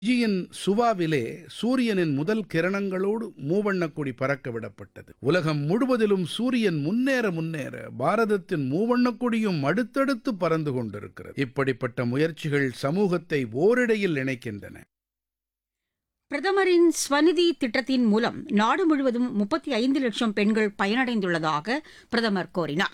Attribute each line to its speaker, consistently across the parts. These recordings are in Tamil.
Speaker 1: ஃபிஜியின் சுவாவிலே சூரியனின் முதல் கிரணங்களோடு மூவண்ணக் கொடி பறக்க விடப்பட்டது உலகம் முழுவதிலும் சூரியன் முன்னேற முன்னேற பாரதத்தின் மூவண்ணக் கொடியும் அடுத்தடுத்து பறந்து கொண்டிருக்கிறது இப்படிப்பட்ட முயற்சிகள் சமூகத்தை ஓரிடையில் இணைக்கின்றன
Speaker 2: பிரதமரின் ஸ்வநிதி திட்டத்தின் மூலம் நாடு முழுவதும் முப்பத்தி ஐந்து லட்சம் பெண்கள் பயனடைந்துள்ளதாக பிரதமர் கூறினார்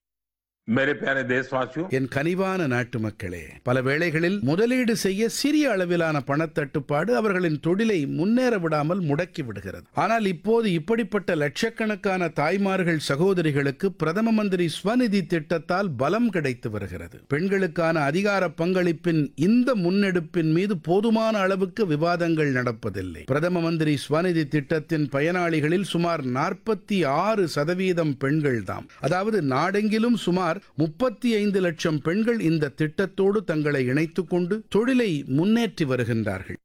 Speaker 3: मेरे प्यारे देशवासियों
Speaker 1: என் கனிவான நாட்டு மக்களே பல வேளைகளில் முதலீடு செய்ய சிறிய அளவிலான பணத்தட்டுப்பாடு அவர்களின் தொழிலை முன்னேற விடாமல் முடக்கி விடுகிறது ஆனால் இப்போது இப்படிப்பட்ட லட்சக்கணக்கான தாய்மார்கள் சகோதரிகளுக்கு பிரதம மந்திரி ஸ்வநிதி திட்டத்தால் பலம் கிடைத்து வருகிறது பெண்களுக்கான அதிகார பங்களிப்பின் இந்த முன்னெடுப்பின் மீது போதுமான அளவுக்கு விவாதங்கள் நடப்பதில்லை பிரதம மந்திரி ஸ்வநிதி திட்டத்தின் பயனாளிகளில் சுமார் நாற்பத்தி ஆறு சதவீதம் பெண்கள்தாம் அதாவது நாடெங்கிலும் சுமார் முப்பத்தி ஐந்து லட்சம் பெண்கள் இந்த திட்டத்தோடு தங்களை இணைத்துக் கொண்டு தொழிலை முன்னேற்றி வருகின்றார்கள்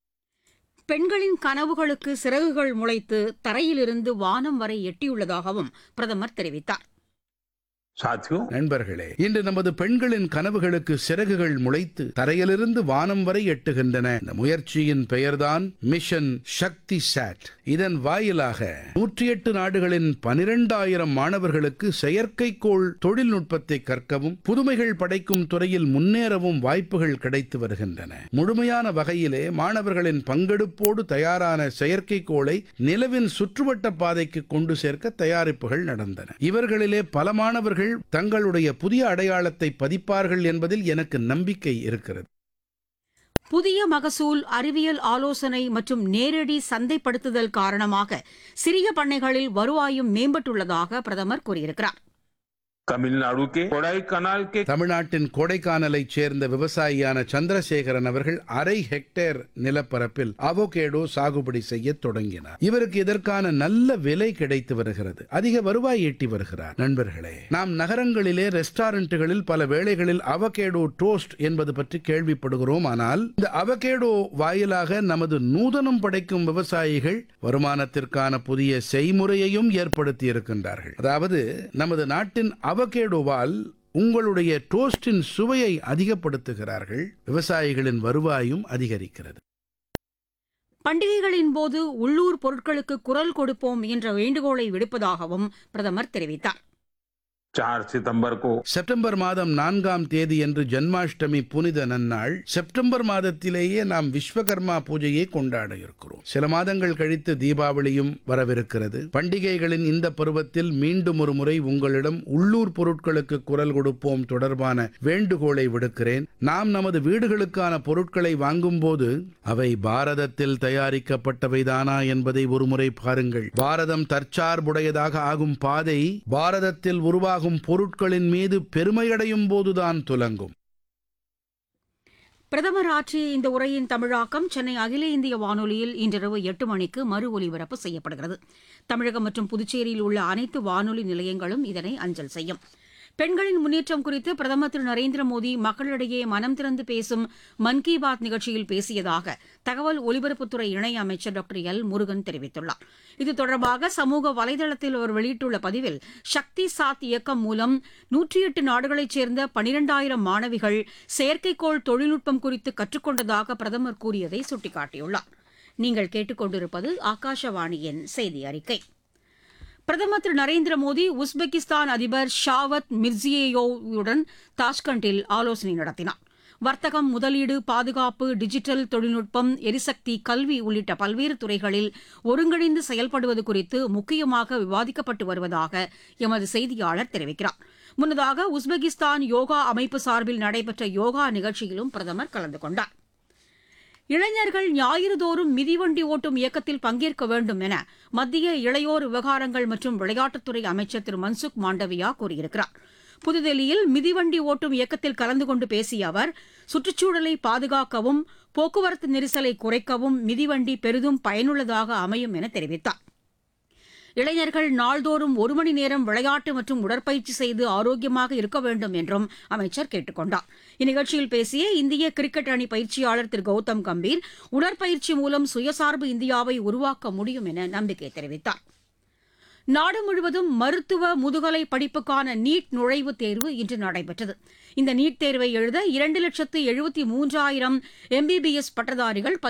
Speaker 2: பெண்களின் கனவுகளுக்கு சிறகுகள் முளைத்து தரையிலிருந்து வானம் வரை எட்டியுள்ளதாகவும் பிரதமர் தெரிவித்தார்
Speaker 3: साथियों
Speaker 1: நண்பர்களே இன்று நமது பெண்களின் கனவுகளுக்கு சிறகுகள் முளைத்து தரையிலிருந்து வானம் வரை எட்டுகின்றன இந்த முயற்சியின் பெயர்தான் மிஷன் சக்தி சாட் இதன் வாயிலாக நூற்றி எட்டு நாடுகளின் பனிரெண்டாயிரம் மாணவர்களுக்கு செயற்கைக்கோள் தொழில்நுட்பத்தை கற்கவும் புதுமைகள் படைக்கும் துறையில் முன்னேறவும் வாய்ப்புகள் கிடைத்து வருகின்றன முழுமையான வகையிலே மாணவர்களின் பங்கெடுப்போடு தயாரான செயற்கைக்கோளை நிலவின் சுற்றுவட்ட பாதைக்கு கொண்டு சேர்க்க தயாரிப்புகள் நடந்தன இவர்களிலே பல மாணவர்கள் தங்களுடைய புதிய அடையாளத்தை பதிப்பார்கள் என்பதில் எனக்கு நம்பிக்கை இருக்கிறது
Speaker 2: புதிய மகசூல் அறிவியல் ஆலோசனை மற்றும் நேரடி சந்தைப்படுத்துதல் காரணமாக சிறிய பண்ணைகளில் வருவாயும் மேம்பட்டுள்ளதாக பிரதமர் கூறியிருக்கிறார்
Speaker 3: तमिलनाडु के कोडाई कनाल के
Speaker 1: தமிழ்நாட்டின் கொடைக்கானலைச் சேர்ந்த விவசாயியான சந்திரசேகரன் அவர்கள் அரை ஹெக்டேர் நிலப்பரப்பில் அவகேடோ சாகுபடி செய்ய தொடங்கினார் இவருக்கு இதற்கான நல்ல விலை கிடைத்து வருகிறது அதிக வருவாய் ஈட்டி வருகிறார் நண்பர்களே நாம் நகரங்களிலே ரெஸ்டாரண்ட்டுகளில் பல வேளைகளில் அவகேடோ டோஸ்ட் என்பது பற்றி கேள்விப்படுகிறோம் ஆனால் இந்த அவகேடோ வாயிலாக நமது நூதனம் படைக்கும் விவசாயிகள் வருமானத்திற்கான புதிய செய்முறையையும் ஏற்படுத்தி இருக்கின்றார்கள் அதாவது நமது நாட்டின் அவகேடோவால் உங்களுடைய டோஸ்டின் சுவையை அதிகப்படுத்துகிறார்கள் விவசாயிகளின் வருவாயும் அதிகரிக்கிறது
Speaker 2: பண்டிகைகளின் போது உள்ளூர் பொருட்களுக்கு குரல் கொடுப்போம் என்ற வேண்டுகோளை விடுப்பதாகவும் பிரதமர் தெரிவித்தார்
Speaker 3: चार सितंबर को
Speaker 1: செப்டம்பர் மாதம் நான்காம் தேதி என்று ஜன்மாஷ்டமி புனித நன்னாள் செப்டம்பர் மாதத்திலேயே நாம் விஸ்வகர்மா பூஜையை கொண்டாட இருக்கிறோம் சில மாதங்கள் கழித்து தீபாவளியும் வரவிருக்கிறது பண்டிகைகளின் இந்த பருவத்தில் மீண்டும் ஒரு முறை உங்களிடம் உள்ளூர் பொருட்களுக்கு குரல் கொடுப்போம் தொடர்பான வேண்டுகோளை விடுக்கிறேன் நாம் நமது வீடுகளுக்கான பொருட்களை வாங்கும்போது அவை பாரதத்தில் தயாரிக்கப்பட்டவைதானா என்பதை ஒருமுறை பாருங்கள் பாரதம் தற்சார்புடையதாக ஆகும் பாதை பாரதத்தில் உருவாகும் பொருட்களின் மீது பெருமையடையும் போதுதான் துலங்கும்
Speaker 2: பிரதமர் ஆற்றிய இந்த உரையின் தமிழாக்கம் சென்னை அகில இந்திய வானொலியில் இன்றிரவு எட்டு மணிக்கு மறு ஒலிபரப்பு செய்யப்படுகிறது தமிழகம் மற்றும் புதுச்சேரியில் உள்ள அனைத்து வானொலி நிலையங்களும் இதனை அஞ்சல் செய்யும் பெண்களின் முன்னேற்றம் குறித்து பிரதமர் திரு நரேந்திர மோடி மக்களிடையே மனம் திறந்து பேசும் மன் கி பாத் நிகழ்ச்சியில் பேசியதாக தகவல் ஒலிபரப்புத்துறை இணையமைச்சர் டாக்டர் எல் முருகன் தெரிவித்துள்ளார் இது தொடர்பாக சமூக வலைதளத்தில் அவர் வெளியிட்டுள்ள பதிவில் சக்தி சாத் இயக்கம் மூலம் நூற்றி எட்டு நாடுகளைச் சேர்ந்த பனிரெண்டாயிரம் மாணவிகள் செயற்கைக்கோள் தொழில்நுட்பம் குறித்து கற்றுக்கொண்டதாக பிரதமர் கூறியதை சுட்டிக்காட்டியுள்ளார் நீங்கள் கேட்டுக்கொண்டிருப்பது ஆகாஷவாணியின் செய்தி அறிக்கை பிரதமர் திரு நரேந்திர மோடி உஸ்பெகிஸ்தான் அதிபர் ஷாவத் மிர்சியேயோவுடன் தாஷ்கண்டில் ஆலோசனை நடத்தினார் வர்த்தகம் முதலீடு பாதுகாப்பு டிஜிட்டல் தொழில்நுட்பம் எரிசக்தி கல்வி உள்ளிட்ட பல்வேறு துறைகளில் ஒருங்கிணைந்து செயல்படுவது குறித்து முக்கியமாக விவாதிக்கப்பட்டு வருவதாக எமது செய்தியாளர் தெரிவிக்கிறார் முன்னதாக உஸ்பெகிஸ்தான் யோகா அமைப்பு சார்பில் நடைபெற்ற யோகா நிகழ்ச்சியிலும் பிரதமர் கலந்து கொண்டார் இளைஞர்கள் ஞாயிறுதோறும் மிதிவண்டி ஓட்டும் இயக்கத்தில் பங்கேற்க வேண்டும் என மத்திய இளையோர் விவகாரங்கள் மற்றும் விளையாட்டுத்துறை அமைச்சர் திரு மன்சுக் மாண்டவியா கூறியிருக்கிறார் புதுதில்லியில் மிதிவண்டி ஓட்டும் இயக்கத்தில் கலந்து கொண்டு பேசிய அவர் சுற்றுச்சூழலை பாதுகாக்கவும் போக்குவரத்து நெரிசலை குறைக்கவும் மிதிவண்டி பெரிதும் பயனுள்ளதாக அமையும் என தெரிவித்தார் இளைஞர்கள் நாள்தோறும் ஒரு மணி நேரம் விளையாட்டு மற்றும் உடற்பயிற்சி செய்து ஆரோக்கியமாக இருக்க வேண்டும் என்றும் அமைச்சர் கேட்டுக் கொண்டார் இந்நிகழ்ச்சியில் பேசிய இந்திய கிரிக்கெட் அணி பயிற்சியாளர் திரு கௌதம் கம்பீர் உடற்பயிற்சி மூலம் சுயசார்பு இந்தியாவை உருவாக்க முடியும் என நம்பிக்கை தெரிவித்தார் நாடு முழுவதும் மருத்துவ முதுகலை படிப்புக்கான நீட் நுழைவுத் தேர்வு இன்று நடைபெற்றது இந்த நீட் தேர்வை எழுத இரண்டு லட்சத்து எழுபத்தி மூன்றாயிரம் எம்பிபிஎஸ் பட்டதாரிகள்